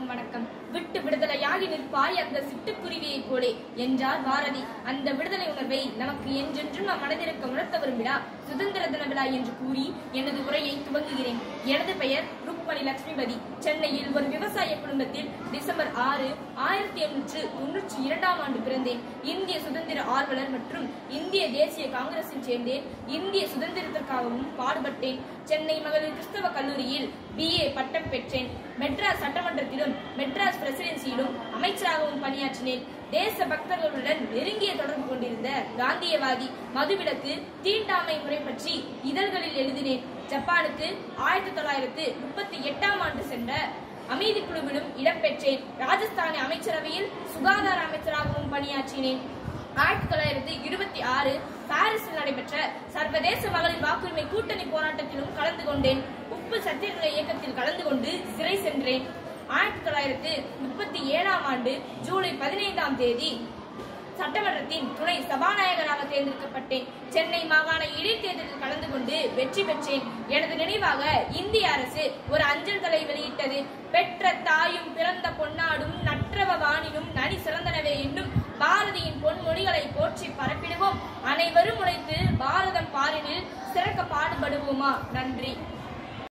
அனைவருக்கும் வணக்கம் விட்டு விடுதலையாகி நிற்பாய் அந்த சிட்டுக்குருவியைப் போலே என்றார் பாரதி அந்த விடுதலை உணர்வை நமக்கு என்றென்றும் நம் மனதிற்க உணர்த்த வரும் விழா சுதந்திர தின விழா என்று கூறி எனது உரையை துவங்குகிறேன் எனது பெயர் ருக்மணி லட்சுமிபதி சென்னையில் ஒரு விவசாய குடும்பத்தில் டிசம்பர் ஆறு ஆயிரத்தி எண்ணூற்று தொன்னூற்றி இரண்டாம் ஆண்டு பிறந்தேன் இந்திய சுதந்திர ஆர்வலர் மற்றும் இந்திய தேசிய காங்கிரஸில் சேர்ந்தேன் இந்திய சுதந்திரத்திற்காகவும் பாடுபட்டேன் சென்னை மகளிர் கிறிஸ்தவ கல்லூரியில் பிஏ பட்டம் பெற்றேன் மெட்ராஸ் சட்டமன்றத்திலும் மெட்ராஸ் பிரசிடென்சியிலும் அமைச்சராகவும் பணியாற்றினேன் தேச பக்தர்களுடன் நெருங்கிய தொடர்பு கொண்டிருந்த காந்தியவாதி மதுவிலக்கு தீண்டாமை முறை பற்றி இதழ்களில் எழுதினேன் ஜப்பானுக்கு ஆயிரத்தி தொள்ளாயிரத்து முப்பத்தி எட்டாம் ஆண்டு சென்ற அமைதி குழுவிலும் இடம்பெற்றேன் ராஜஸ்தான அமைச்சரவையில் சுகாதார அமைச்சராகவும் பணியாற்றினேன் ஆயிரத்தி தொள்ளாயிரத்தி இருபத்தி ஆறு பாரிஸில் நடைபெற்ற சர்வதேச மகளிர் வாக்குரிமை கூட்டணி போராட்டத்திலும் கலந்து கொண்டேன் உப்பு சத்தியாகிரக இயக்கத்தில் கலந்து கொண்டு சிறை சென்றேன் ஆயிரத்தி தொள்ளாயிரத்து முப்பத்தி ஏழாம் ஆண்டு ஜூலை பதினைந்தாம் தேதி சட்டமன்றத்தின் துணை சபாநாயகராக தேர்ந்தெடுக்கப்பட்டேன் சென்னை மாகாண இடைத்தேர்தலில் கலந்து கொண்டு வெற்றி பெற்றேன் எனது நினைவாக இந்திய அரசு ஒரு அஞ்சல் தலை வெளியிட்டது பெற்ற தாயும் பிறந்த பொன்னாடும் நற்றவ வானிலும் நனி சிறந்தனவே என்னும் பாரதியின் பொன்மொழிகளை போற்றி பரப்பிடுவோம் அனைவரும் உழைத்து பாரதம் பாரினில் சிறக்க பாடுபடுவோமா நன்றி